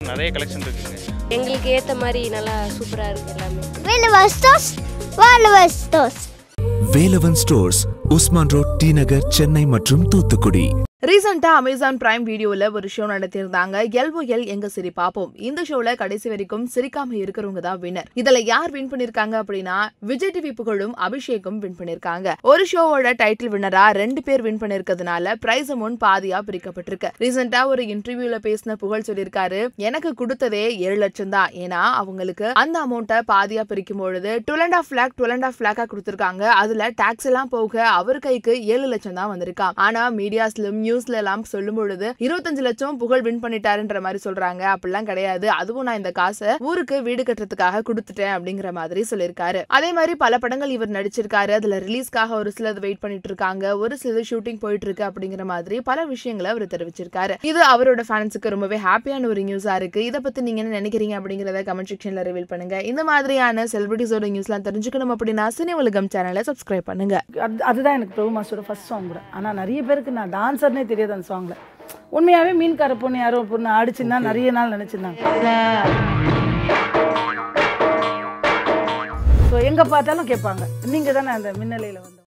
நிறைய கலெக்ஷன் இருக்குங்க எங்களுக்கு ஏற்ற மாதிரி நல்லா சூப்பராக இருக்குது எல்லாமே Velvestos, Velvestos. Velavan stores Usman road T Nagar Chennai மற்றும் தூத்துக்குடி ரீசெண்டா அமேசான் பிரைம் வீடியோல ஒரு ஷோ நடத்தியிருந்தாங்க எல்ஓஎல் எங்க சிரி பாப்போம் இந்த ஷோல கடைசி வரைக்கும் சிரிக்காம இருக்கிறவங்க தான் வின்னர் இதுல யார் வின் பண்ணிருக்காங்க அப்படின்னா விஜய் டிவி புகழும் அபிஷேக்கும் வின் பண்ணிருக்காங்க ஒரு ஷோவோட டைட்டில் வின்னரா ரெண்டு பேர் வின் பண்ணிருக்கிறதுனால பிரைஸ் அமௌண்ட் பாதியா பிரிக்கப்பட்டிருக்கு ரீசெண்டா ஒரு இன்டர்வியூல பேசின புகழ் சொல்லியிருக்காரு எனக்கு கொடுத்ததே ஏழு லட்சம் தான் ஏன்னா அவங்களுக்கு அந்த அமௌண்ட்டை பாதியா பிரிக்கும் பொழுது twelve and half lakh twelve and half லேக்கா கொடுத்திருக்காங்க அதுல டாக்ஸ் எல்லாம் போக அவர் கைக்கு ஏழு லட்சம் தான் வந்திருக்கான் ஆனா மீடியாஸ்லயும் நியூஸ்ல எல்லாம் சொல்லும் பொழுது இருபத்தஞ்சு லட்சம் புகழ் வின் பண்ணிட்டாருன்ற மாதிரி சொல்றாங்க அப்படிலாம் கிடையாது அதுவும் நான் இந்த காசை ஊருக்கு வீடு கட்டுறதுக்காக கொடுத்துட்டேன் அப்படிங்கிற மாதிரி சொல்லியிருக்காரு அதே மாதிரி பல படங்கள் இவர் நடிச்சிருக்காரு அதுல ரிலீஸ்க்காக ஒரு சிலது வெயிட் பண்ணிட்டு இருக்காங்க ஒரு சிலது ஷூட்டிங் போயிட்டு இருக்கு அப்படிங்கிற மாதிரி பல விஷயங்களை அவர் தெரிவிச்சிருக்காரு இது அவரோட ஃபேன்ஸுக்கு ரொம்பவே ஹாப்பியான ஒரு நியூஸா இருக்கு இதை பத்தி நீங்க என்ன நினைக்கிறீங்க அப்படிங்கறத கமெண்ட் செக்ஷன்ல ரிவீல் பண்ணுங்க இந்த மாதிரியான செலிபிரிட்டிஸோட நியூஸ்லாம் தெரிஞ்சுக்கணும் அப்படின்னா சினி உலகம் சேனலை சப்ஸ்கிரைப் பண்ணுங்க அது அதுதான் எனக்கு பிரபு மாஸ்டரோட ஃபர்ஸ்ட் சாங் கூட ஆனால் நிறைய பேருக்கு நான் டான்ஸர்னே தெரியாது அந்த சாங்கில் உண்மையாகவே மீன்கார பொண்ணு யாரோ ஒரு பொண்ணு ஆடிச்சுன்னா நிறைய நாள் நினச்சிருந்தாங்க ஸோ எங்கே பார்த்தாலும் கேட்பாங்க நீங்கள் தானே அந்த மின்னலையில் வந்து